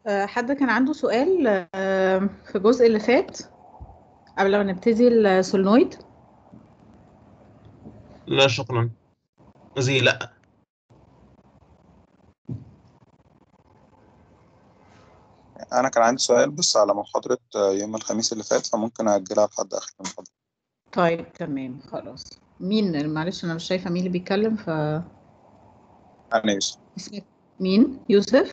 آه، حد كان عنده سؤال آه، في الجزء اللي فات قبل ما نبتدي السولنويد لا شكرا زي لا أنا كان عندي سؤال بس على محاضرة يوم الخميس اللي فات فممكن أجلها لحد آخر المحاضرة طيب تمام خلاص مين معلش انا مش شايفه مين اللي بيتكلم ف أنا يوسف اسمك مين يوسف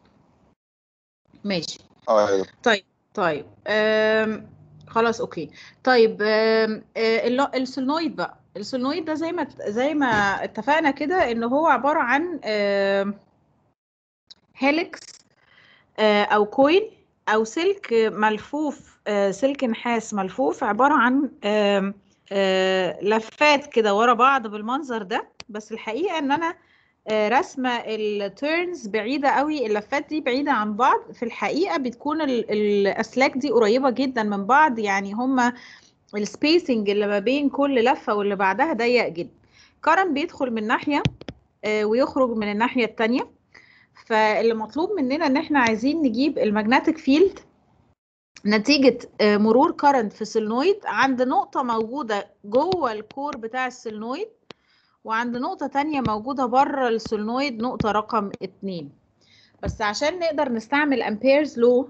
ماشي أه يا دكتور. طيب أم... خلاص اوكي طيب أم... آه، الل- السولنويد بقى السولنويد ده زي ما زي ما اتفقنا كده ان هو عباره عن أم... هيليكس آه، او كويل او سلك ملفوف آه، سلك نحاس ملفوف عباره عن آم، آه، لفات كده ورا بعض بالمنظر ده بس الحقيقه ان انا آه، رسمه التيرنز بعيده قوي اللفات دي بعيده عن بعض في الحقيقه بتكون ال- الاسلاك دي قريبه جدا من بعض يعني هما السبيسنج اللي ما بين كل لفه واللي بعدها ضيق جدا كرم بيدخل من ناحيه آه، ويخرج من الناحيه التانيه فاللي مطلوب مننا ان احنا عايزين نجيب المagnetic فيلد نتيجة آه، مرور كرنت في السلنويد عند نقطة موجودة جوه الكور بتاع السلنويد وعند نقطة تانية موجودة بره السلنويد نقطة رقم اتنين بس عشان نقدر نستعمل امبيرز لو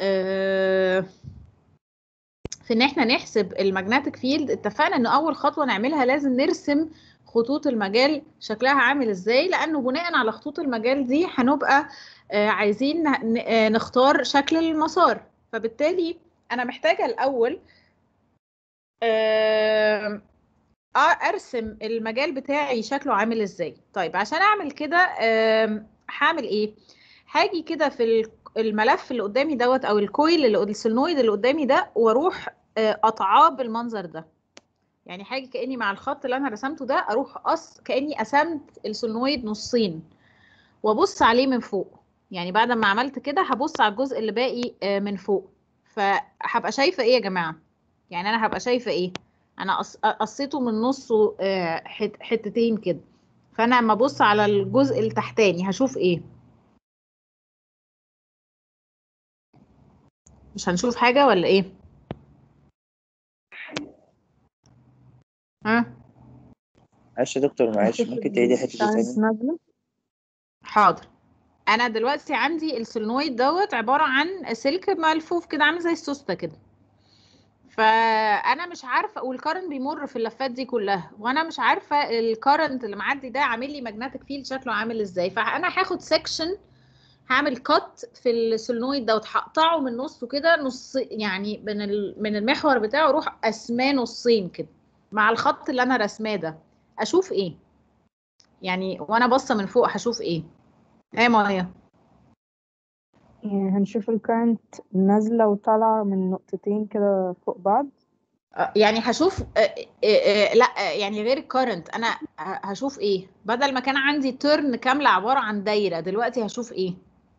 في ان احنا نحسب المagnetic فيلد اتفقنا ان اول خطوة نعملها لازم نرسم خطوط المجال شكلها عامل ازاي لانه بناء على خطوط المجال دي هنبقى آه، عايزين ن- آه، نختار شكل المسار فبالتالي انا محتاجة الاول آم، آه، ارسم المجال بتاعي شكله عامل ازاي طيب عشان اعمل كده آم، هعمل ايه هاجي كده في ال- الملف اللي قدامي دوت او الكويل اللي السولنويد اللي قدامي ده واروح آه، قطعاه بالمنظر ده يعني حاجه كاني مع الخط اللي انا رسمته ده اروح قص كاني قسمت السولنويد نصين وابص عليه من فوق يعني بعد ما عملت كده هبص على الجزء اللي باقي آه، من فوق فهبقى شايفه ايه يا جماعه يعني انا هبقى شايفه ايه انا قص- قصيته من نصه آه، حت- حتتين كده فانا اما ابص على الجزء التحتاني هشوف ايه مش هنشوف حاجه ولا ايه ها معلش يا دكتور معلش ممكن تعيدي الحتة دي تاني نازلة حاضر انا دلوقتي عندي السولنويد دوت عباره عن سلك ملفوف كده عامل زي السوسته كده فانا مش عارفه والكرنت بيمر في اللفات دي كلها وانا مش عارفه الكرنت اللي معدي ده عامل لي ماجنتيك فيلد شكله عامل ازاي فانا هاخد سيكشن هعمل كات في السولنويد دوت هقطعه من نصه كده نص يعني من ال- من المحور بتاعه اروح قسماه نصين كده مع الخط اللي انا رسماه ده اشوف ايه يعني وانا باصه من فوق هشوف ايه ايه مايا يعني هنشوف الكرنت نازلة وطالعة من نقطتين كده فوق بعض آه، يعني هشوف آه، آه، آه، لا آه، يعني غير الكارنت انا ه- هشوف ايه بدل ما كان عندي ترن كامله عباره عن دايره دلوقتي هشوف ايه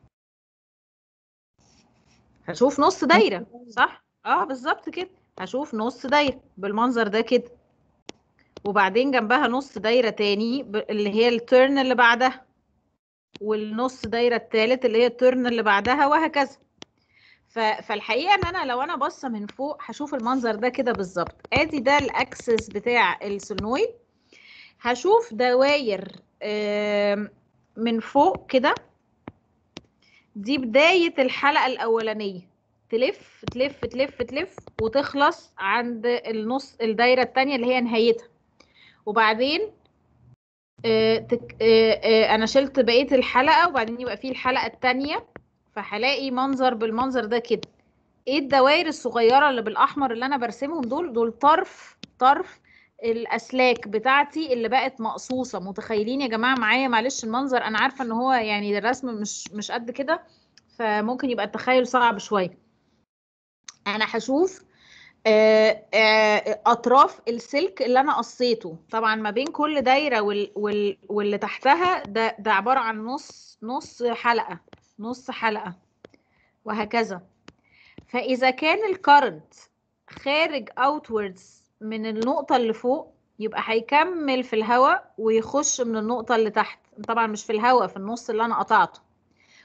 هشوف نص دايره صح اه بالظبط كده هشوف نص دايره بالمنظر ده كده وبعدين جنبها نص دايره تاني ب- اللي هي الترن اللي بعدها والنص دايره التالت اللي هي الترن اللي بعدها وهكذا ف- فالحقيقه ان انا لو انا باصه من فوق هشوف المنظر ده كده بالظبط ادي ده الاكسس بتاع السولنويد هشوف دواير آم، من فوق كده دي بدايه الحلقه الاولانيه تلف تلف تلف تلف وتخلص عند النص الدايره الثانيه اللي هي نهايتها وبعدين آه، تك... آه، آه، انا شلت بقيه الحلقه وبعدين يبقى في الحلقه الثانيه فهلاقي منظر بالمنظر ده كده ايه الدوائر الصغيره اللي بالاحمر اللي انا برسمهم دول دول طرف طرف الاسلاك بتاعتي اللي بقت مقصوصه متخيلين يا جماعه معايا معلش المنظر انا عارفه ان هو يعني الرسم مش مش قد كده فممكن يبقى التخيل صعب شويه انا هشوف آه، آه، اطراف السلك اللي انا قصيته طبعا ما بين كل دايره وال وال واللي تحتها ده ده عباره عن نص نص حلقه نص حلقه وهكذا فاذا كان الكرنت خارج outwards من النقطه اللي فوق يبقى هيكمل في الهواء ويخش من النقطه اللي تحت طبعا مش في الهواء في النص اللي انا قطعته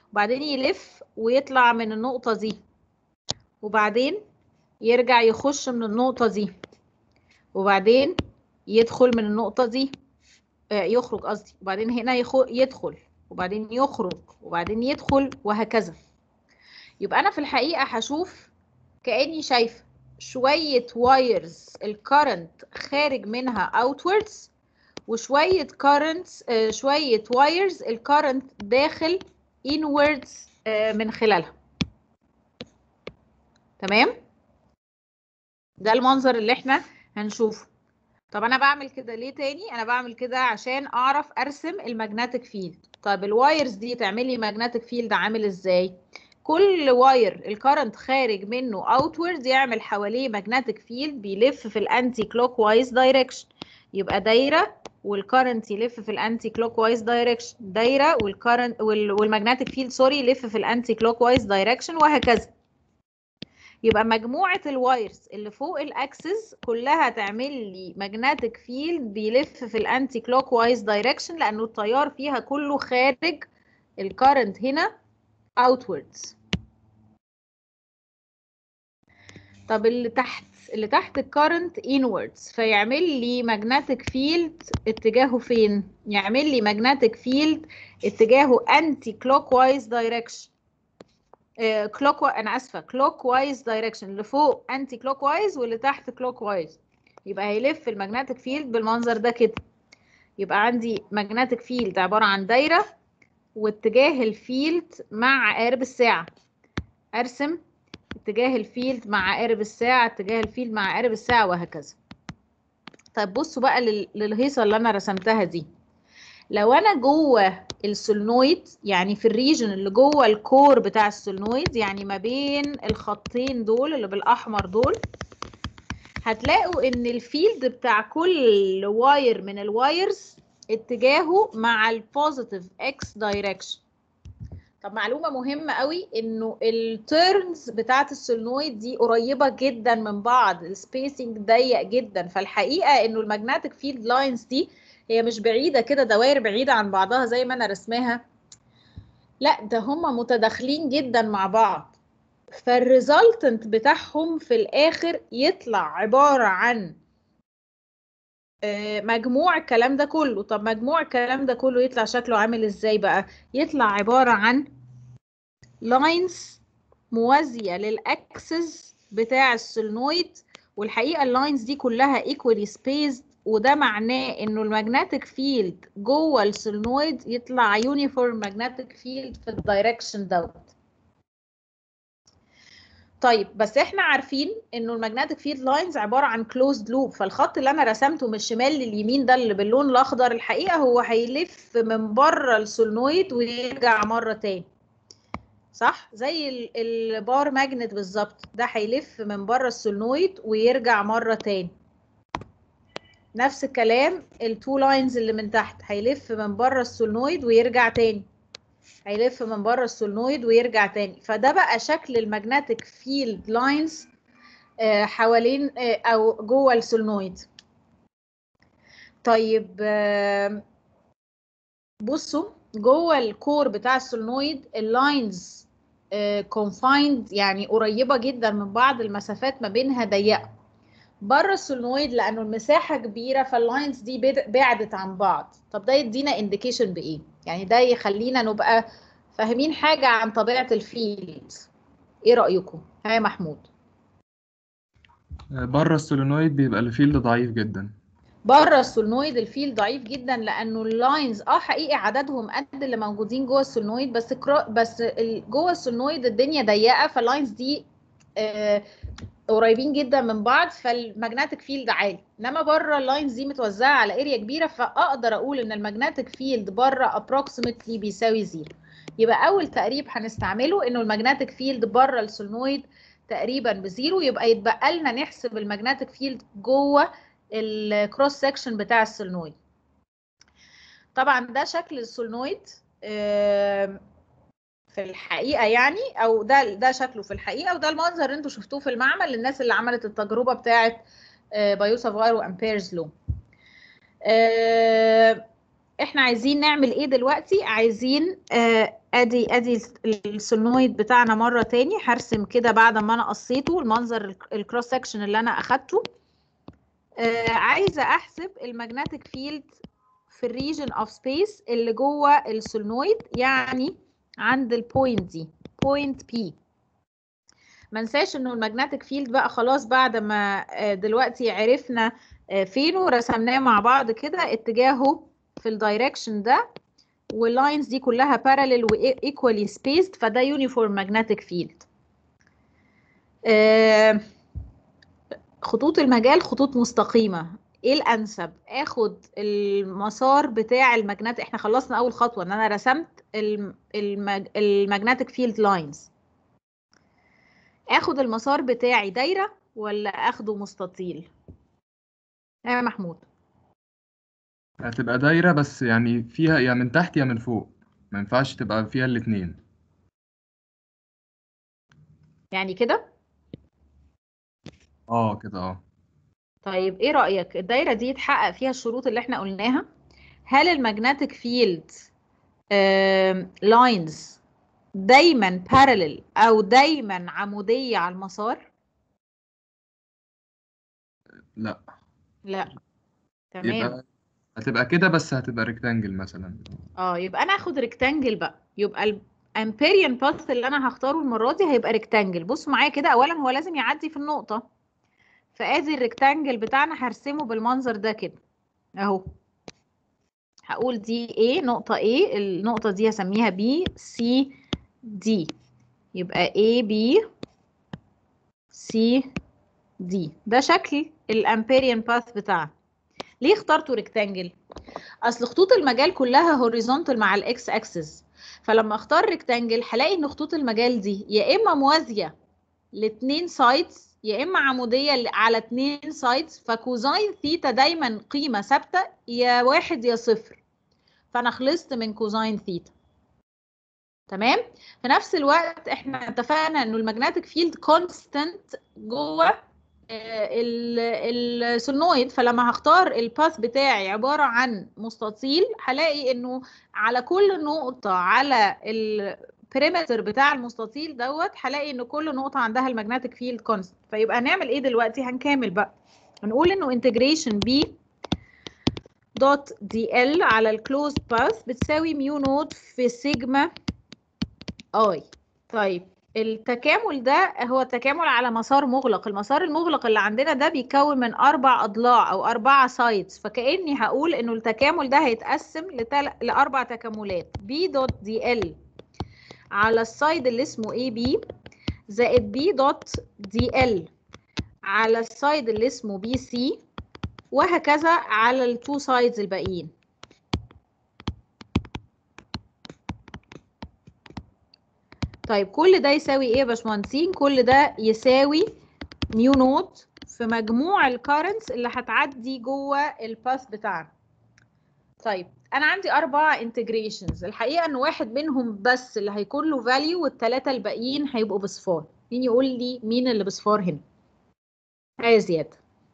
وبعدين يلف ويطلع من النقطة دي وبعدين يرجع يخش من النقطة دي وبعدين يدخل من النقطة دي آه، يخرج قصدي وبعدين هنا يخ- يدخل وبعدين يخرج وبعدين يدخل وهكذا يبقى أنا في الحقيقة هشوف كأني شايفة شوية وايرز الكرنت خارج منها outwards وشوية currents آه، شوية وايرز الكرنت داخل inwards آه، من خلالها تمام ده المنظر اللي احنا هنشوفه طب انا بعمل كده ليه تاني انا بعمل كده عشان اعرف ارسم المagnetic فيلد طب الوايرز دي تعمل لي magnetic فيلد عامل ازاي كل واير الكرنت خارج منه outwards يعمل حواليه magnetic فيلد بيلف في الانتي كلوك وايز دايركشن يبقى دايره والكرنت يلف في الانتي كلوك وايز دايركشن دايره والكرنت والمagnetic فيلد سوري يلف في الانتي كلوك وايز دايركشن وهكذا يبقى مجموعة الوايرز اللي فوق الاكسس كلها تعمل لي ماجنتيك فيلد بيلف في الانتي كلوك وايز دايركشن لانه التيار فيها كله خارج الكارنت هنا outwards طب اللي تحت اللي تحت الكارنت inwards فيعمل لي ماجنتيك فيلد اتجاهه فين يعمل لي ماجنتيك فيلد اتجاهه انتي كلوك وايز دايركشن كلوك انا اسفه كلوك وايز دايركشن اللي فوق انتي كلوك وايز واللي تحت كلوك وايز يبقى هيلف المagnetic فيلد بالمنظر ده كده يبقى عندي magnetic فيلد عباره عن دايره واتجاه الفيلد مع عقارب الساعه ارسم اتجاه الفيلد مع عقارب الساعه اتجاه الفيلد مع عقارب الساعه وهكذا طيب بصوا بقى لل- للهيصه اللي انا رسمتها دي لو انا جوه السولنويد يعني في الريجن اللي جوه الكور بتاع السولنويد يعني ما بين الخطين دول اللي بالاحمر دول هتلاقوا ان الفيلد بتاع كل واير من الوايرز اتجاهه مع البوزيتيف اكس دايركشن طب معلومه مهمه قوي انه التيرنز بتاعه السولنويد دي قريبه جدا من بعض السبيسنج ضيق جدا فالحقيقه انه المagnetic فيلد لاينز دي هي مش بعيدة كده دوائر بعيدة عن بعضها زي ما أنا رسماها لا ده هما متداخلين جدا مع بعض فالريزلتنت بتاعهم في الآخر يطلع عبارة عن آه، مجموع الكلام ده كله طب مجموع الكلام ده كله يطلع شكله عامل ازاي بقى يطلع عبارة عن لاينز موازية للأكسس بتاع السولنويد والحقيقة اللاينز دي كلها equally spaced وده معناه انه المagnetic فيلد جوه السولنويد يطلع يونيفورم magnetic فيلد في الدايركشن دوت طيب بس احنا عارفين انه المagnetic فيلد لاينز عباره عن كلوزد لوب فالخط اللي انا رسمته من الشمال لليمين ده اللي باللون الاخضر الحقيقه هو هيلف من بره السولنويد ويرجع مره تاني صح زي ال- البار ماجنت بالظبط ده هيلف من بره السولنويد ويرجع مره تاني نفس الكلام التو لاينز اللي من تحت هيلف من بره السولنويد ويرجع تاني هيلف من بره السولنويد ويرجع تاني فده بقى شكل المagnetic فيلد لاينز حوالين آه، او جوه السولنويد طيب آم، بصوا جوه الكور بتاع السولنويد اللاينز كونفايند يعني قريبه جدا من بعض المسافات ما بينها ضيقه بره السولنويد لانه المساحه كبيره فاللاينز دي بد- بعدت عن بعض طب ده يدينا انديكيشن بايه يعني ده يخلينا نبقى فاهمين حاجه عن طبيعه الفيلد ايه رايكم ها يا محمود بره السولينويد بيبقى الفيلد ضعيف جدا بره السولنويد الفيل ضعيف جدا لانه اللاينز اه حقيقي عددهم قد اللي موجودين جوه السولنويد بس كرا... بس ال- جوه السولنويد الدنيا ضيقه فاللاينز دي آه قريبين جدا من بعض فالمagnetic فيلد عالي انما بره اللاينز دي متوزعه على اريا كبيره فاقدر اقول ان المagnetic فيلد بره approximately بيساوي زيرو يبقى اول تقريب هنستعمله انه المagnetic فيلد بره السولنويد تقريبا بزيرو يبقى يتبقى لنا نحسب المagnetic فيلد جوه الكروس سكشن بتاع السولنويد طبعا ده شكل السولنويد آم، في الحقيقه يعني او ده ده شكله في الحقيقه وده المنظر اللي انتوا شفتوه في المعمل للناس اللي عملت التجربه بتاعه بايو سافوار وامبيرز لو احنا عايزين نعمل ايه دلوقتي عايزين آه، ادي ادي السولنويد بتاعنا مره تاني هرسم كده بعد ما انا قصيته المنظر الكروس سكشن اللي انا اخدته آه عايزه احسب المagnetic فيلد في الريجن اوف سبيس اللي جوه السولنويد يعني عند البوينت دي بوينت بي ما ننساش انه المagnetic فيلد بقى خلاص بعد ما آه دلوقتي عرفنا آه فين ورسمناه مع بعض كده اتجاهه في الدايركشن ده واللاينز دي كلها parallel و equally spaced فده uniform magnetic field آه خطوط المجال خطوط مستقيمة ايه الانسب اخد المسار بتاع المagnetic احنا خلصنا اول خطوة ان انا رسمت المج... المagnetic field lines اخد المسار بتاعي دايرة ولا اخده مستطيل يا محمود هتبقى دايرة بس يعني فيها يا من تحت يا من فوق ما ينفعش تبقى فيها الاتنين يعني كده اه كده اه طيب ايه رأيك الدايرة دي يتحقق فيها الشروط اللي احنا قلناها هل المagnetic field لاينز دايما parallel او دايما عمودية على المسار لا لا تمام يبقى هتبقى كده بس هتبقى ريكتانجل مثلا اه يبقى انا هاخد ريكتانجل بقى يبقى الامبيريان باث اللي انا هختاره المره دي هيبقى ريكتانجل بصوا معايا كده اولا هو لازم يعدي في النقطه فادي الريكتانجل بتاعنا هرسمه بالمنظر ده كده اهو هقول دي ايه نقطه ايه النقطه دي هسميها بي سي دي يبقى A B C D ده شكل الامبيريان باث بتاعنا ليه اخترته ريكتانجل اصل خطوط المجال كلها هوريزونتال مع الاكس اكسس فلما اختار ريكتانجل هلاقي ان خطوط المجال دي يا اما موازيه لاتنين سايدز يا اما عموديه على اتنين سايدز فكوزاين ثيتا دايما قيمه ثابته يا واحد يا صفر فانا خلصت من كوزاين ثيتا تمام في نفس الوقت احنا اتفقنا انه المagnetic فيلد كونستانت جوه السولنويد فلما هختار الباث بتاعي عباره عن مستطيل هلاقي انه على كل نقطه على البريمتر بتاع المستطيل دوت هلاقي ان كل نقطه عندها المagnetic فيلد كونستانت فيبقى نعمل ايه دلوقتي هنكمل بقى هنقول انه انتجريشن بي دوت دي ال على الكلوزد باث بتساوي ميو نوت في سيجما اي طيب التكامل ده هو تكامل على مسار مغلق المسار المغلق اللي عندنا ده بيتكون من اربع اضلاع او اربعه سايدز فكاني هقول انه التكامل ده هيتقسم لتل... لاربع تكاملات بي دوت دي ال على السايد اللي اسمه اي بي زائد بي دوت دي ال على السايد اللي اسمه بي سي وهكذا على التو سايدز الباقيين طيب كل ده يساوي ايه يا باشمهندسين كل ده يساوي ميو نوت في مجموع الكارنتس اللي هتعدي جوه الباث بتاعنا طيب انا عندي اربع انتجريشنز الحقيقه ان واحد منهم بس اللي هيكون له فاليو والثلاثه الباقيين هيبقوا بصفار مين يقول لي مين اللي بصفار هنا يا زياد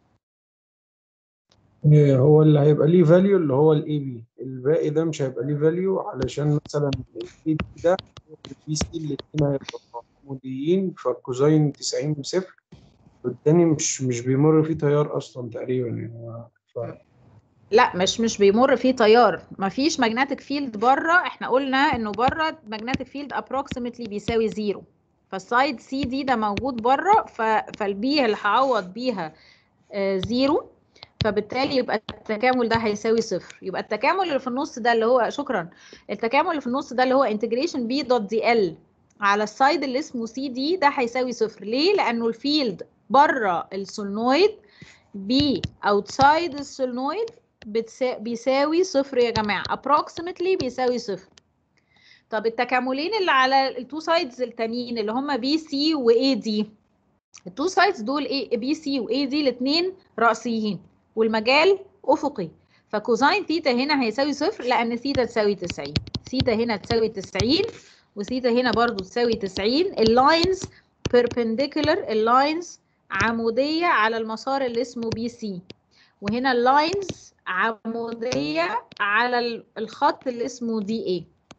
هو اللي هيبقى ليه فاليو اللي هو الاي بي الباقي ده مش هيبقى ليه فاليو علشان مثلا الاي بي ده والبي سي الاثنين هيبقوا عموديين فالكوزاين 90 بصفر والتاني مش مش بيمر فيه تيار اصلا تقريبا يعني ف... لا مش مش بيمر فيه تيار مفيش ماجنتيك فيلد بره احنا قلنا انه بره ماجنتيك فيلد ابروكسيمتلي بيساوي زيرو فالسايد سي دي ده موجود بره ف... فالبي اللي هعوض بيها آه زيرو فبالتالي يبقى التكامل ده هيساوي صفر يبقى التكامل اللي في النص ده اللي هو شكرا التكامل اللي في النص ده اللي هو انتجريشن بي دوت دي ال على السايد اللي اسمه سي دي ده هيساوي صفر ليه لانه الفيلد بره السولنويد بي اوتسايد السولنويد بتسا... بيساوي صفر يا جماعه approximately بيساوي صفر طب التكاملين اللي على التو سايدز التانيين اللي هم بي سي واي دي التو سايدز دول ايه بي سي واي دي الاثنين رأسيين والمجال افقي فكوزاين ثيتا هنا هيساوي صفر لان ثيتا تساوي 90 ثيتا هنا تساوي 90 وثيتا هنا برضو تساوي 90 اللاينز perpendicular اللاينز عمودية على المسار اللي اسمه بي سي وهنا اللاينز عمودية على الخط اللي اسمه دي اي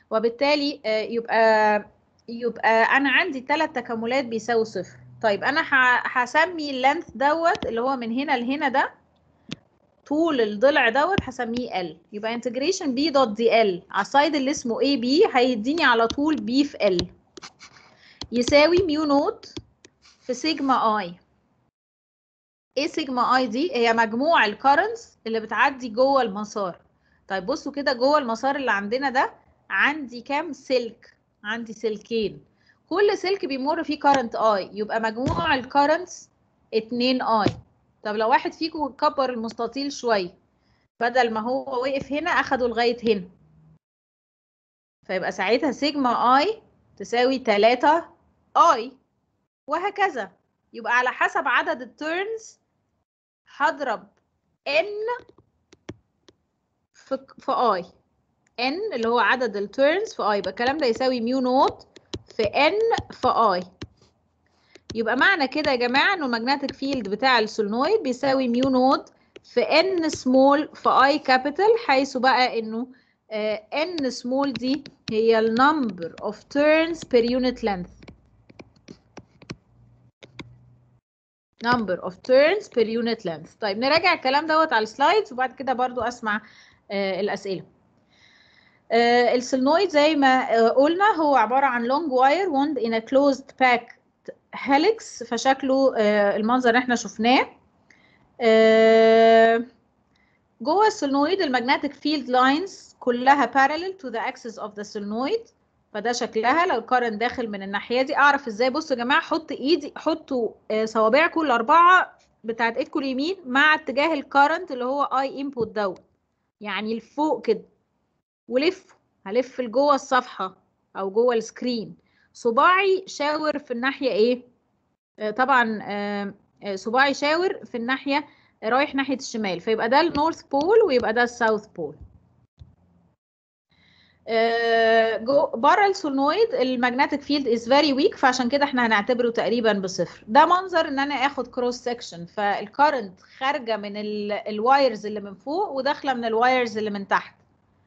وبالتالي آه، يبقى يبقى انا عندي ثلاث تكاملات بيساوي صفر طيب انا ه- هسمي اللينث دوت اللي هو من هنا لهنا ده طول الضلع دوت هسميه ال يبقى انتجريشن بي دوت دي ال على السايد اللي اسمه اي بي هيديني على طول بي في ال يساوي ميو نوت في سيجما اي ايه سيجما اي دي هي مجموع الكرنتس اللي بتعدي جوه المسار طيب بصوا كده جوه المسار اللي عندنا ده عندي كام سلك عندي سلكين كل سلك بيمر فيه كارنت اي يبقى مجموع الكرنتس 2 اي طب لو واحد فيكم كبر المستطيل شويه بدل ما هو وقف هنا اخده لغايه هنا فيبقى ساعتها سيجما اي تساوي 3 اي وهكذا يبقى على حسب عدد التيرنز هضرب n في في اي n اللي هو عدد التيرنز في اي يبقى الكلام ده يساوي ميو نوت في n في اي يبقى معنى كده يا جماعه انه المagnetic فيلد بتاع السولنويد بيساوي ميو نوت في n سمول في i كابيتال حيث بقى انه آه، n سمول دي هي ال number of turns per unit length number of turns per unit length طيب نراجع الكلام دوت على السلايدز وبعد كده برضو اسمع آه، الاسئله آه، السلنويد زي ما آه، قلنا هو عباره عن long wire wound in a closed packed helix فشكله آه، المنظر اللي احنا شفناه آه، جوه السولنويد المagnetic field lines كلها parallel to the axis of the solenoid فده شكلها لو الكارنت داخل من الناحيه دي اعرف ازاي بصوا يا جماعه حط ايدي حطوا آه، صوابعكم الاربعه بتاعت ايدكم اليمين مع اتجاه الكارنت اللي هو اي انبوت دوت يعني لفوق كده ولف هلف لجوه الصفحه او جوه السكرين صباعي شاور في الناحيه ايه آه، طبعا آه، آه، صباعي شاور في الناحيه رايح ناحيه الشمال فيبقى ده النورث بول ويبقى ده الساوث بول آه، جو بره السولنويد المagnetic فيلد از فيري ويك فعشان كده احنا هنعتبره تقريبا بصفر ده منظر ان انا اخد كروس سكشن فالكارنت خارجه من ال- الوايرز اللي من فوق وداخله من الوايرز اللي من تحت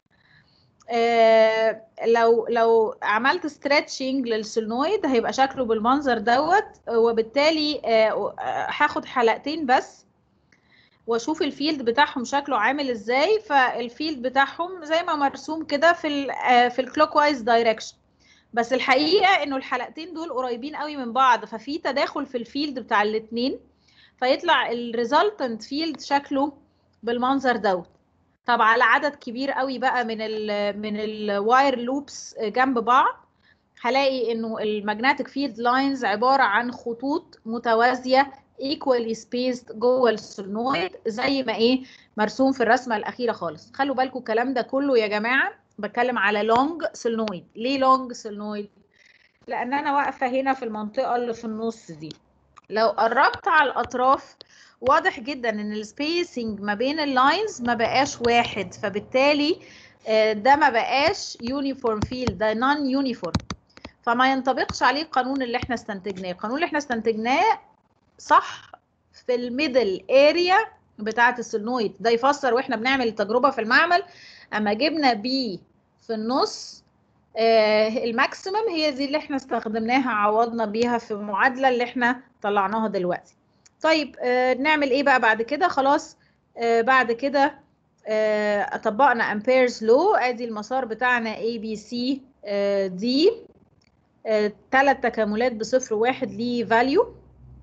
آه، لو لو عملت ستريتشنج للسولنويد هيبقى شكله بالمنظر دوت وبالتالي آه، آه، هاخد حلقتين بس واشوف الفيلد بتاعهم شكله عامل ازاي فالفيلد بتاعهم زي ما مرسوم كده في ال آه، في الكلوك وايز دايركشن بس الحقيقه انه الحلقتين دول قريبين قوي من بعض ففي تداخل في الفيلد بتاع الاثنين فيطلع الريزلتنت فيلد شكله بالمنظر دوت طب على عدد كبير قوي بقى من ال من الواير لوبس جنب بعض هلاقي انه المagnetic فيلد لاينز عباره عن خطوط متوازيه equally spaced جوه السولنويد زي ما ايه مرسوم في الرسمه الاخيره خالص خلوا بالكم الكلام ده كله يا جماعه بتكلم على لونج سولنويد ليه لونج سولنويد لان انا واقفه هنا في المنطقه اللي في النص دي لو قربت على الاطراف واضح جدا ان السبيسنج ما بين اللاينز ما بقاش واحد فبالتالي آه، ده ما بقاش يونيفورم فيلد ده نون يونيفورم فما ينطبقش عليه القانون اللي احنا استنتجناه القانون اللي احنا استنتجناه صح في الميدل اريا بتاعه السولنويد ده يفسر واحنا بنعمل التجربه في المعمل اما جبنا بي في النص آه الماكسيمم هي دي اللي احنا استخدمناها عوضنا بيها في المعادله اللي احنا طلعناها دلوقتي طيب آه نعمل ايه بقى بعد كده خلاص آه بعد كده آه طبقنا امبيرز لو ادي المسار بتاعنا اي بي سي دي ثلاث تكاملات بصفر واحد ليه فاليو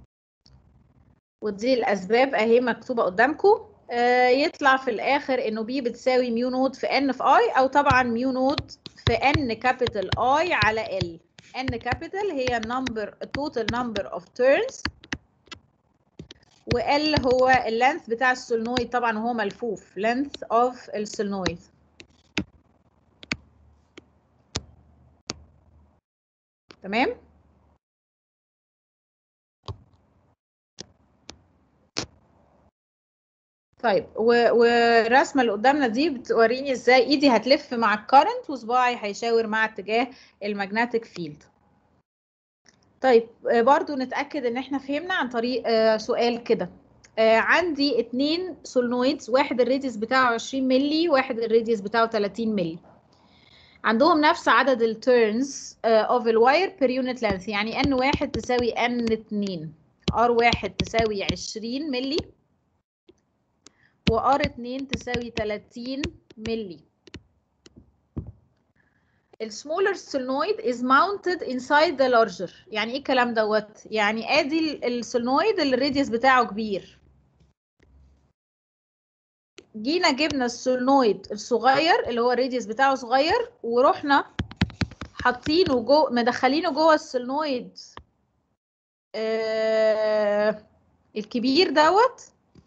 ودي الاسباب اهي مكتوبه قدامكم آه يطلع في الاخر انه بي بتساوي ميو نوت في ان في اي او طبعا ميو نوت في ان كابيتال اي على ال ان كابيتال هي النمبر التوتال نمبر اوف تيرنز وال هو اللينث بتاع السولنويد طبعا وهو ملفوف length of السولنويد تمام طيب و- والرسمه اللي قدامنا دي بتوريني ازاي ايدي هتلف مع الكارنت وصباعي هيشاور مع اتجاه المagnetic فيلد طيب آه، برضو نتأكد ان احنا فهمنا عن طريق آه، سؤال كده آه، عندي اتنين سولنويدز واحد الراديوس بتاعه 20 ملي واحد الراديوس بتاعه 30 ملي عندهم نفس عدد التيرنز اوف الواير بير يونت لينث يعني ان واحد تساوي ان اتنين ار واحد تساوي عشرين ملي وار اتنين تساوي تلاتين ملي السمولر solenoid is mounted inside the larger يعني ايه الكلام دوت يعني ادي السولنويد اللي الراديوس بتاعه كبير جينا جبنا السولنويد الصغير اللي هو الراديوس بتاعه صغير ورحنا حاطينه جو مدخلينه جوه السولنويد آه الكبير دوت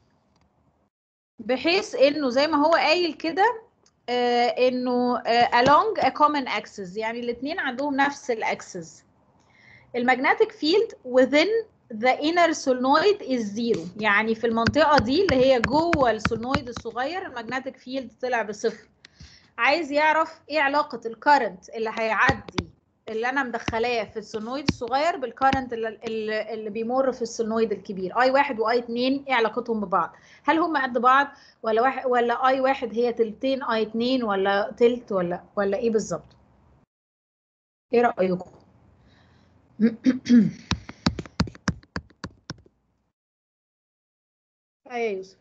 بحيث انه زي ما هو قايل كده آه انه آه along a common axis يعني الاثنين عندهم نفس الاكسس المagnetic field within the inner solenoid is zero يعني في المنطقة دي اللي هي جوه السولنويد الصغير المagnetic field طلع بصفر عايز يعرف ايه علاقة الكارنت اللي هيعدي اللي انا مدخلاه في السولنويد الصغير بالكارنت اللي, اللي, اللي بيمر في السولنويد الكبير اي واحد واي اتنين ايه علاقتهم ببعض هل هم قد بعض ولا واحد ولا اي واحد هي تلتين اي اتنين ولا تلت ولا ولا ايه بالظبط ايه رايكم ايه يا يوسف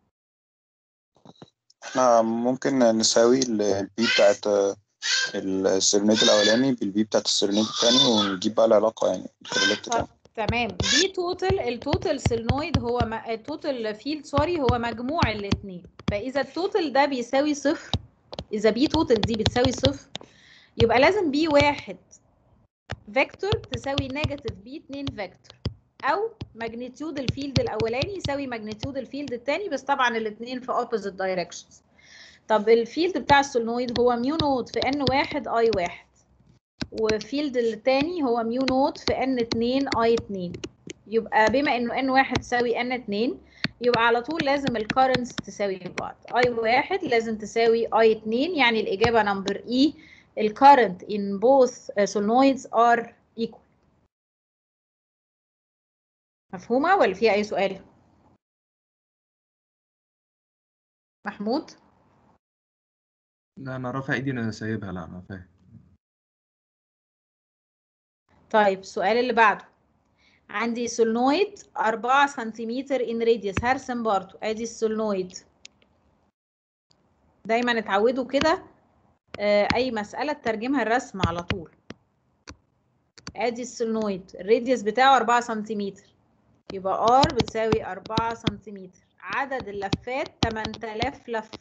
احنا ممكن نساوي ال- البي بتاعت السيرنيت الأولاني بالبي بتاعت السيرنيت التاني ونجيب بقى العلاقة يعني من خلال التتابع تمام دي توتال التوتال سيلنويد هو م... التوتال فيلد سوري هو مجموع الاثنين فاذا التوتال ده بيساوي صفر اذا بي توتال دي بتساوي صفر يبقى لازم بي واحد فيكتور تساوي نيجاتيف بي 2 فيكتور او ماجنتيود الفيلد الاولاني يساوي ماجنتيود الفيلد الثاني بس طبعا الاثنين في opposite directions طب الفيلد بتاع السولنويد هو ميو نوت في ان واحد اي واحد وفيلد التاني هو ميو نوت في ان 2 اي 2 يبقى بما انه ان واحد تساوي ان 2 يبقى على طول لازم الكارنتس تساوي بعض اي واحد لازم تساوي اي 2 يعني الاجابه نمبر اي الكارنت in both uh, solenoids are equal مفهومه ولا فيها اي سؤال محمود لا انا رافع ايدي انا سايبها لا انا فاهم طيب السؤال اللي بعده عندي سولنويد 4 سنتيمتر ان راديوس هرسم برضو ادي السولنويد دايما اتعودوا كده آه، اي مسألة تترجمها الرسم على طول ادي السولنويد الراديوس بتاعه 4 سنتيمتر يبقى ار بتساوي 4 سنتيمتر عدد اللفات 8000 لفة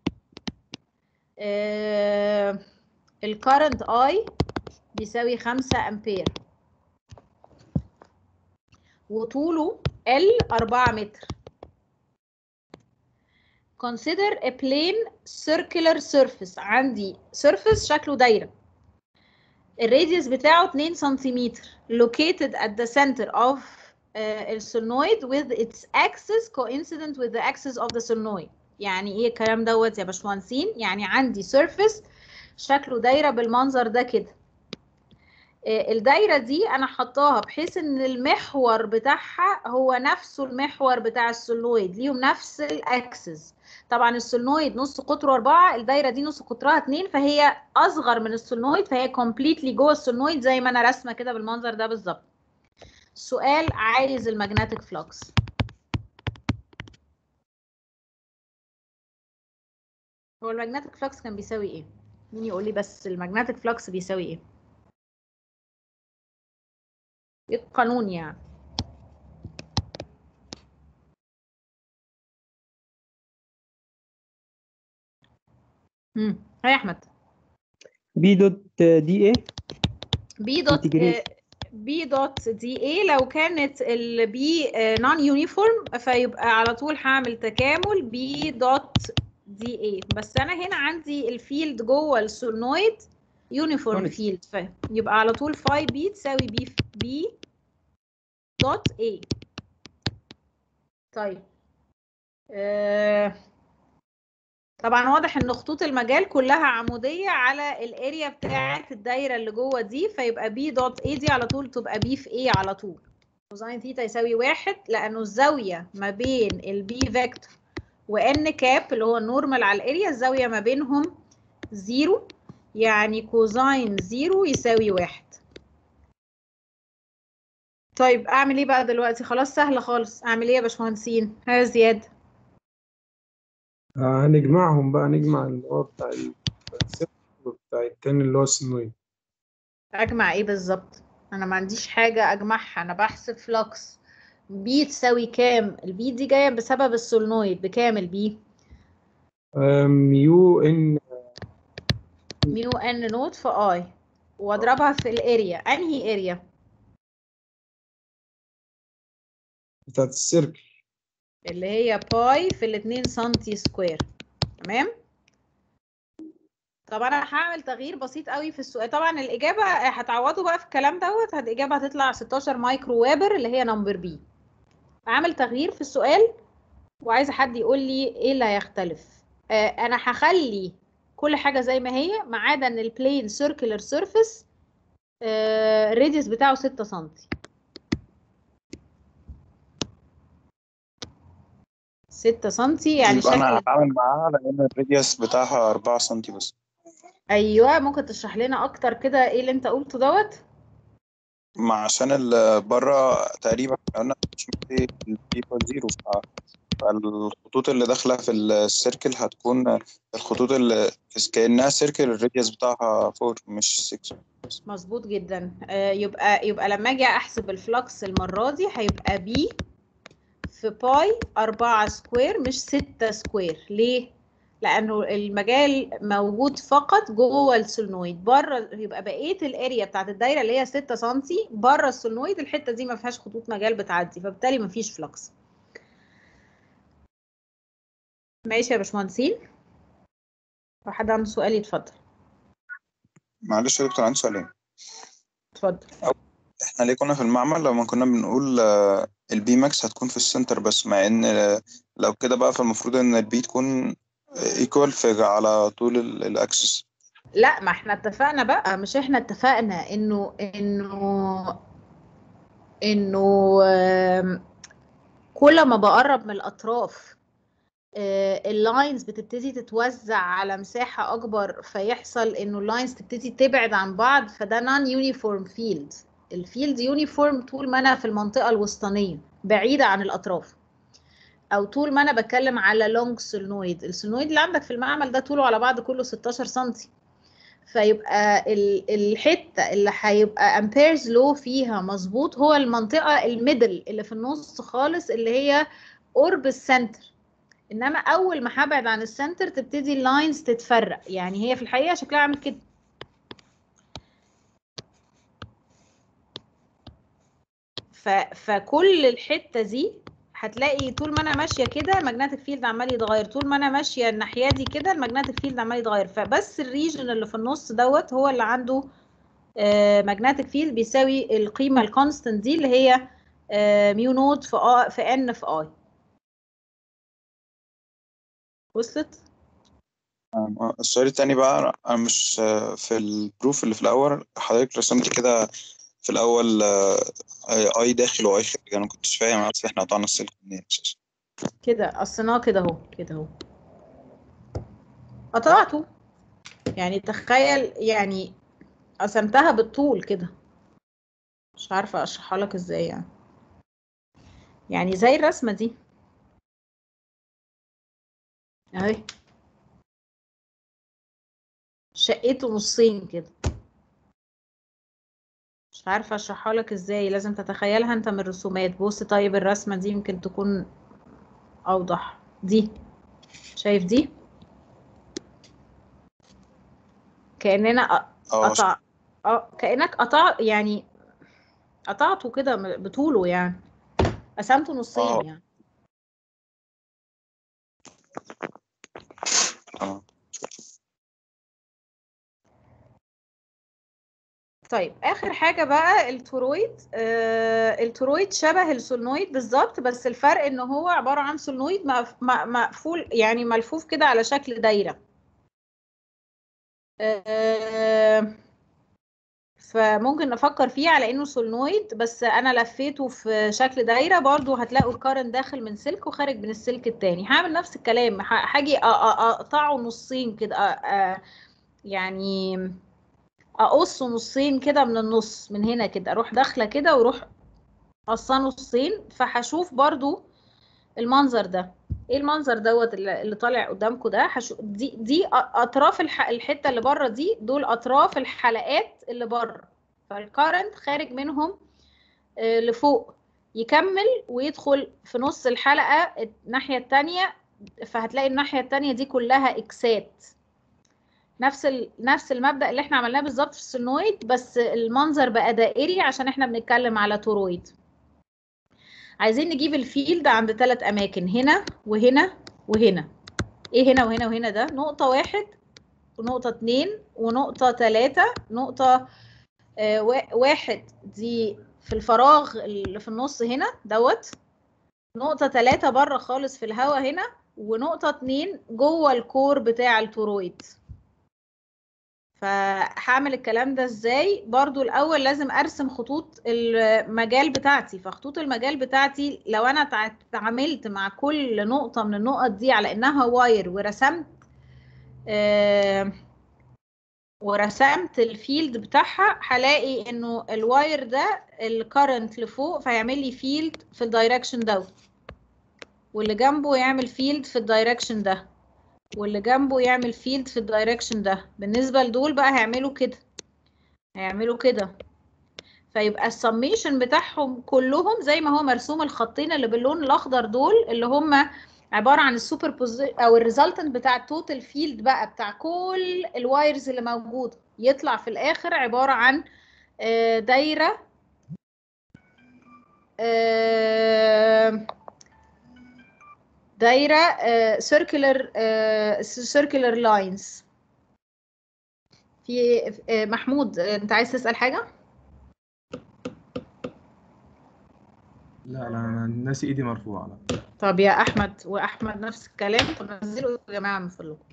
آه الكارنت اي بيساوي 5 امبير وطوله L 4 متر consider a plane circular surface عندي surface شكله دايرة الراديوس بتاعه 2 سنتيمتر located at the center of uh, السولنويد with its axis coincident with the axis of the solenoid يعني ايه الكلام دوت يا باشمهندسين يعني عندي surface شكله دايرة بالمنظر ده كده الدايره دي انا حطاها بحيث ان المحور بتاعها هو نفسه المحور بتاع السولنويد ليهم نفس الاكسس طبعا السولنويد نص قطره 4 الدايره دي نص قطرها 2 فهي اصغر من السولنويد فهي كومبليتلي جوه السولنويد زي ما انا راسمه كده بالمنظر ده بالظبط السؤال عايز المagnetic فلوكس هو المagnetic فلوكس كان بيساوي ايه مين يقول لي بس المagnetic فلوكس بيساوي ايه ايه القانون يعني امم هاي احمد بي دوت دي ايه بي دوت Integrate. بي دوت دي اي لو كانت البي نون يونيفورم فيبقى على طول هعمل تكامل بي دوت دي اي بس انا هنا عندي الفيلد جوه السولنويد يونيفورم Unit. فيلد فيبقى على طول فاي بي تساوي بي بي دوت اي طيب آه طبعا واضح ان خطوط المجال كلها عمودية على الاريا بتاعة الدايرة اللي جوه دي فيبقى بي دوت اي دي على طول تبقى بي في اي على طول كوزين ثيتا يساوي واحد لانه الزاوية ما بين البي فيكتور وان كاب اللي هو النورمال على الاريا الزاوية ما بينهم زيرو يعني كوزاين زيرو يساوي واحد طيب اعمل ايه بقى دلوقتي خلاص سهلة خالص اعمل ايه يا باشمهندسين ها زياد آه، هنجمعهم بقى نجمع اللي هو بتاع ال- الصفر وبتاع التاني اللي هو السينويد اجمع ايه بالظبط انا ما عنديش حاجة اجمعها انا بحسب فلوكس بي تساوي كام البي دي جاية بسبب السولنويد بكام البي آم، يو ان ميو ان نوت في اي واضربها في الاريا انهي اريا بتاعت السيركل اللي هي باي في الاتنين سنتي سكوير تمام طب انا هعمل تغيير بسيط قوي في السؤال طبعا الاجابه هتعوضوا بقى في الكلام دوت الاجابه هتطلع 16 مايكرو وابر اللي هي نمبر بي اعمل تغيير في السؤال وعايزه حد يقول لي ايه اللي هيختلف آه انا هخلي كل حاجه زي ما هي ما عدا ان البلين سيركلر سيرفيس الراديوس بتاعه 6 سم 6 سم يعني يبقى انا شكل هتعامل معاها لان الراديوس بتاعها 4 سم بس ايوه ممكن تشرح لنا اكتر كده ايه اللي انت قلته دوت ما عشان اللي بره تقريبا قلنا مش ايكوال زيرو فالخطوط اللي داخله في السيركل هتكون الخطوط اللي كانها سيركل الراديوس بتاعها 4 مش 6 مظبوط جدا آه، يبقى يبقى لما اجي احسب الفلكس المره دي هيبقى بي في باي 4 سكوير مش 6 سكوير ليه لانه المجال موجود فقط جوه السولنويد بره يبقى بقيه الاريا بتاعت الدايره اللي هي 6 سم بره السولنويد الحته دي ما فيهاش خطوط مجال بتعدي فبالتالي ما فيش فلكس ماشي يا باشمهندسين لو حد عنده سؤال يتفضل معلش يا دكتور عندي سؤالين اتفضل احنا ليه كنا في المعمل لما كنا بنقول آه، البي ماكس هتكون في السنتر بس مع ان آه، لو كده بقى فالمفروض ان البي تكون ايكوال في على طول ال- الاكسس لا ما احنا اتفقنا بقى مش احنا اتفقنا انه انه انه آم، كل ما بقرب من الاطراف اللاينز بتبتدي تتوزع على مساحة اكبر فيحصل انه اللاينز تبتدي تبعد عن بعض فده نون يونيفورم فيلد الفيلد يونيفورم طول ما انا في المنطقة الوسطانية بعيدة عن الاطراف او طول ما انا بتكلم على لونج سولنويد السولنويد اللي عندك في المعمل ده طوله على بعض كله 16 سنتي فيبقى ال- الحته اللي هيبقى امبيرز لو فيها مظبوط هو المنطقه الميدل اللي في النص خالص اللي هي قرب السنتر انما اول ما هبعد عن السنتر تبتدي اللاينز تتفرق يعني هي في الحقيقه شكلها عامل كده ف... فكل الحته دي هتلاقي طول ما انا ماشيه كده المagnetic فيلد عمال يتغير طول ما انا ماشيه الناحيه دي كده المagnetic فيلد عمال يتغير فبس الريجن اللي في النص دوت هو اللي عنده ماجنتيك فيلد بيساوي القيمه الكونستنت دي اللي هي ميو نوت في آ في ان في اي وصلت آه، السؤال التاني بقى انا مش آه، في البروف اللي في الاول حضرتك رسمت كده في الاول آه، اي داخل واي خارج انا ما كنتش فاهم عارف احنا قطعنا السلك منين اساسا كده قصيناه كده اهو كده اهو قطعته يعني تخيل يعني قسمتها بالطول كده مش عارفة اشرحها لك ازاي يعني يعني زي الرسمة دي اهي شقيته نصين كده مش عارفة اشرحها لك ازاي لازم تتخيلها انت من الرسومات بص طيب الرسمة دي يمكن تكون اوضح دي شايف دي كأننا ق- اه قطع اه كأنك قطع يعني قطعته كده م- بطوله يعني قسمته اه نصين يعني تمام طيب اخر حاجه بقى التورويد آه التورويد شبه السولنويد بالظبط بس الفرق ان هو عباره عن سولنويد مقف- م- مقفول يعني ملفوف كده على شكل دايره آه فممكن نفكر فيه على انه سولنويد بس انا لفيته في شكل دايره برضو هتلاقوا الكارنت داخل من سلك وخارج من السلك التاني هعمل نفس الكلام ه- هاجي أ- أ- اقطعه نصين كده أ- أ- يعني اقصه نصين كده من النص من هنا كده اروح داخله كده واروح قصاه نصين فهشوف برضو المنظر ده ايه المنظر دوت اللي اللي طالع قدامكم ده هشوف دي دي أ- اطراف الح... الحته اللي بره دي دول اطراف الحلقات اللي بره فالكارنت خارج منهم آه، لفوق يكمل ويدخل في نص الحلقه الناحيه التانية فهتلاقي الناحيه التانية دي كلها اكسات نفس ال... نفس المبدأ اللي احنا عملناه بالظبط في السينويد بس المنظر بقى دائري عشان احنا بنتكلم على تورويد عايزين نجيب الفيلد عند ثلاث اماكن هنا وهنا وهنا ايه هنا وهنا وهنا ده نقطة واحد ونقطة اتنين ونقطة تلاتة نقطة آه وا- واحد دي في الفراغ اللي في النص هنا دوت نقطة تلاتة بره خالص في الهواء هنا ونقطة اتنين جوه الكور بتاع التورويد فهعمل الكلام ده ازاي برضو الاول لازم ارسم خطوط المجال بتاعتي فخطوط المجال بتاعتي لو انا تع- تعاملت مع كل نقطة من النقط دي على انها واير ورسمت آه ورسمت الفيلد بتاعها هلاقي انه الواير ده الكرنت لفوق فيعمل لي فيلد في الدايركشن ده واللي جنبه يعمل فيلد في الدايركشن ده واللي جنبه يعمل فيلد في الدايركشن ده بالنسبة لدول بقى هيعملوا كده هيعملوا كده فيبقى السميشن بتاعهم كلهم زي ما هو مرسوم الخطين اللي باللون الاخضر دول اللي هم عباره عن السوبر او الريزلتنت بتاع التوتال فيلد بقى بتاع كل الوايرز اللي موجوده يطلع في الاخر عباره عن آه، دايره آه، دايره سيركلر سيركلر لاينز في آه، محمود آه، انت عايز تسال حاجه لا لا انا ناسي ايدي مرفوعه لا طب يا احمد واحمد نفس الكلام طب نزلوا يا جماعه من فضلكم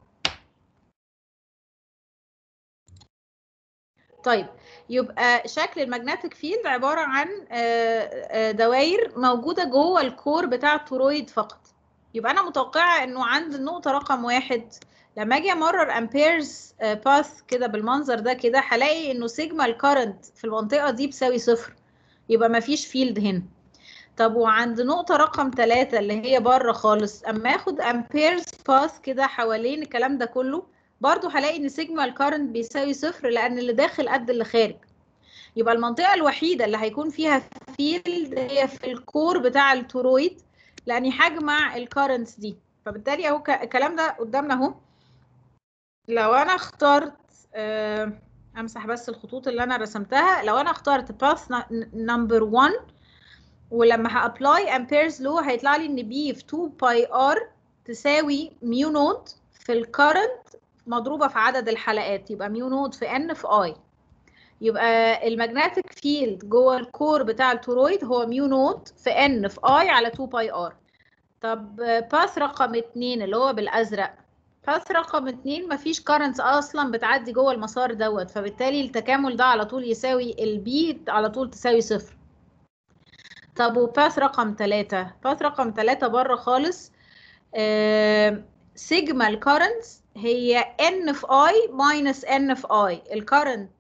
طيب يبقى شكل المagnetic فيلد عباره عن دوائر موجوده جوه الكور بتاع التورويد فقط يبقى انا متوقعه انه عند النقطه رقم واحد لما اجي امرر امبيرز باث كده بالمنظر ده كده هلاقي انه سيجما الكرنت في المنطقه دي بيساوي صفر يبقى ما فيش فيلد هنا طب وعند نقطة رقم ثلاثة اللي هي بره خالص أما آخد أمبيرز باث كده حوالين الكلام ده كله برضو هلاقي إن سيجما الكارنت بيساوي صفر لأن اللي داخل قد اللي خارج يبقى المنطقة الوحيدة اللي هيكون فيها فيلد هي في الكور بتاع التورويد لأني هجمع الكارنتس دي فبالتالي أهو ك- الكلام ده قدامنا أهو لو أنا اخترت آه، أمسح بس الخطوط اللي أنا رسمتها لو أنا اخترت باث نمبر 1 ولما هابلاي امبيرز لو هيطلع لي ان بي في 2 باي ار تساوي ميو نوت في الكرنت مضروبه في عدد الحلقات يبقى ميو نوت في ان في اي يبقى المagnetic فيلد جوه الكور بتاع التورويد هو ميو نوت في ان في اي على 2 باي ار طب باث رقم 2 اللي هو بالازرق باث رقم 2 مفيش كارنتس اصلا بتعدي جوه المسار دوت فبالتالي التكامل ده على طول يساوي البي على طول تساوي صفر طب وباث رقم ثلاثة باث رقم ثلاثة بره خالص آه، سيجما الكارنتس هي ان في اي ماينس ان في اي الكارنت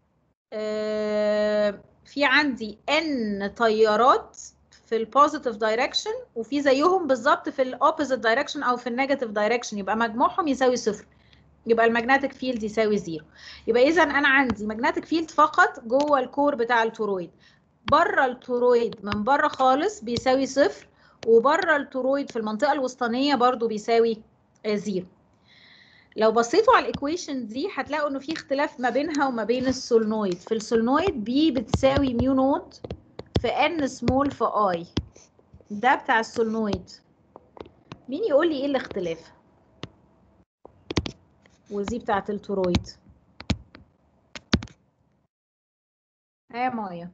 في عندي ان تيارات في البوزيتيف دايركشن وفي زيهم بالظبط في الاوبوزيت دايركشن او في النيجاتيف دايركشن يبقى مجموعهم يساوي صفر يبقى المagnetic فيلد يساوي زيرو يبقى اذا انا عندي magnetic فيلد فقط جوه الكور بتاع التورويد بره التورويد من بره خالص بيساوي صفر وبره التورويد في المنطقه الوسطانيه برضو بيساوي آه، زيرو لو بصيتوا على الايكويشن دي هتلاقوا انه في اختلاف ما بينها وما بين السولنويد في السولنويد بي بتساوي ميو نوت في ان سمول في اي ده بتاع السولنويد مين يقول لي ايه الاختلاف ودي بتاعت التورويد ايه مايا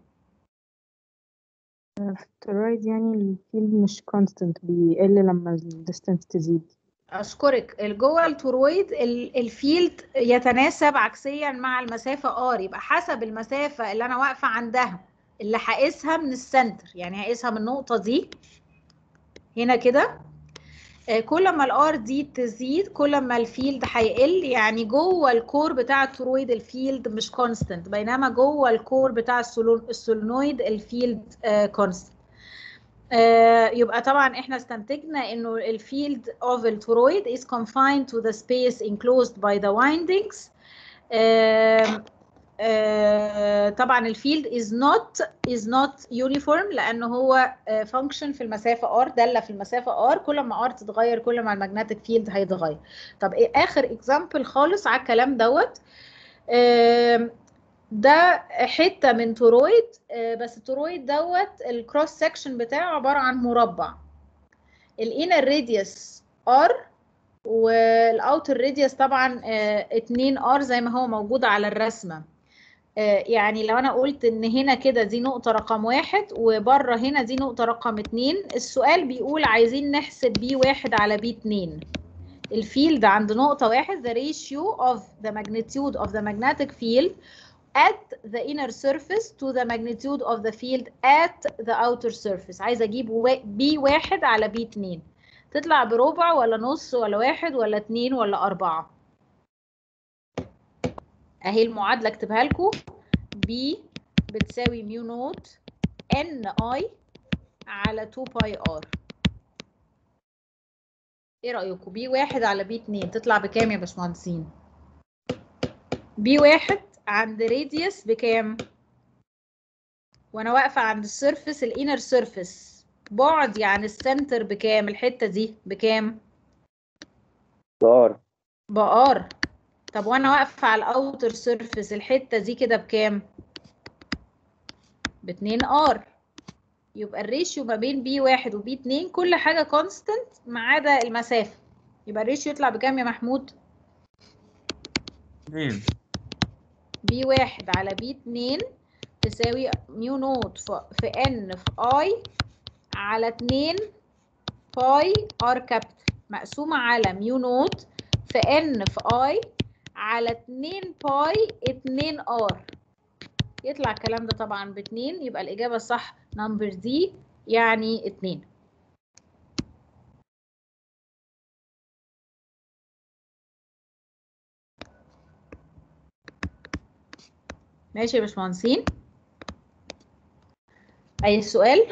في التورويد يعني الفيلد مش constant بيقل لما الديستانس تزيد اشكرك جوه التورويد ال- الفيلد يتناسب عكسيا مع المسافه ار يبقى حسب المسافه اللي انا واقفه عندها اللي هقيسها من السنتر يعني هقيسها من النقطه دي هنا كده آه، كل ما الار دي تزيد كل ما الفيلد هيقل يعني جوه الكور بتاع الترويد الفيلد مش كونستنت بينما جوه الكور بتاع السولو- السولنويد الفيلد كونستنت يبقى طبعا احنا استنتجنا انه الفيلد of الترويد is confined to the space enclosed by the windings آم، آه، طبعا الفيلد is not is not uniform لانه هو فانكشن في المسافه r داله في المسافه r كل ما r تتغير كل ما المagnetic فيلد هيتغير طب إيه اخر اكزامبل خالص على الكلام دوت آم، ده حته من ترويد آه، بس الترويد دوت الكروس سكشن بتاعه عباره عن مربع الانر راديوس r والاوتر راديوس طبعا 2 ار زي ما هو موجود على الرسمه آه، يعني لو انا قلت ان هنا كده دي نقطه رقم واحد وبره هنا دي نقطه رقم اتنين السؤال بيقول عايزين نحسب بي واحد على بي اتنين الفيلد عند نقطه واحد the ratio of the magnitude of the magnetic field at the inner surface to the magnitude of the field at the outer surface عايزه اجيب بي واحد على بي اتنين تطلع بربع ولا نص ولا واحد ولا اتنين ولا أربعة أهي المعادلة اكتبها لكم B بتساوي ميو نوت ان اي على 2 باي ار ايه رأيكم بي واحد على بي اتنين تطلع بكام يا باشمهندسين بي واحد عند راديوس بكام وانا واقفة عند السيرفس الانر سيرفس بعدي عن السنتر بكام الحتة دي بكام بار بار طب وانا واقفة على الاوتر سيرفيس الحتة دي كده بكام باتنين ار يبقى الريشيو ما بين بي واحد وبي اتنين كل حاجة كونستنت ما عدا المسافة يبقى الريشيو يطلع بكام يا محمود اتنين بي واحد على بي اتنين تساوي ميو نوت في في ان في اي على اتنين باي ار كابيتال مقسومة على ميو نوت في ان في اي على 2 باي 2 ار يطلع الكلام ده طبعا باتنين يبقى الإجابة الصح نمبر دي يعني اتنين ماشي يا باشمهندسين أي سؤال؟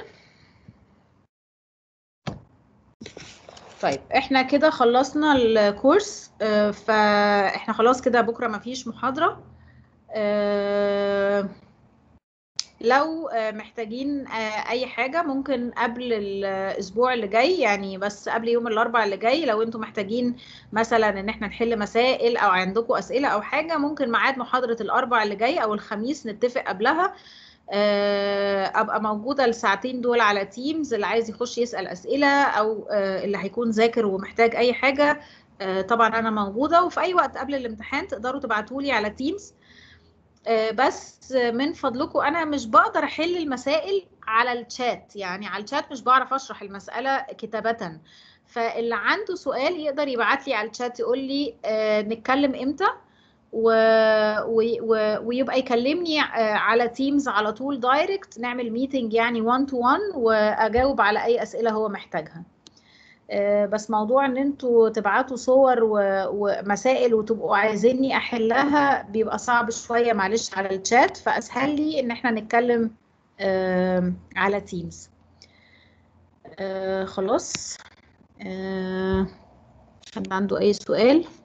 طيب احنا كده خلصنا الكورس آه، فاحنا خلاص كده بكره مفيش محاضره آه، لو آه، محتاجين آه، اي حاجه ممكن قبل الاسبوع اللي جاي يعني بس قبل يوم الاربعاء اللي جاي لو انتم محتاجين مثلا ان احنا نحل مسائل او عندكم اسئله او حاجه ممكن ميعاد محاضره الاربعاء اللي جاي او الخميس نتفق قبلها آه، ابقى موجوده الساعتين دول على تيمز اللي عايز يخش يسال اسئله او آه، اللي هيكون ذاكر ومحتاج اي حاجه آه، طبعا انا موجوده وفي اي وقت قبل الامتحان تقدروا تبعتوا لي على تيمز بس من فضلكم انا مش بقدر احل المسائل على الشات يعني على الشات مش بعرف اشرح المساله كتابه فاللي عنده سؤال يقدر يبعت لي على الشات يقول لي آه، نتكلم امتى و... و... و... ويبقى يكلمني آه، على تيمز على طول دايركت نعمل ميتنج يعني 1 تو 1 واجاوب على اي اسئله هو محتاجها آه، بس موضوع ان انتوا تبعتوا صور و- ومسائل وتبقوا عايزيني احلها بيبقى صعب شويه معلش على الشات فاسهل لي ان احنا نتكلم آم، على تيمز خلاص آه، حد عنده اي سؤال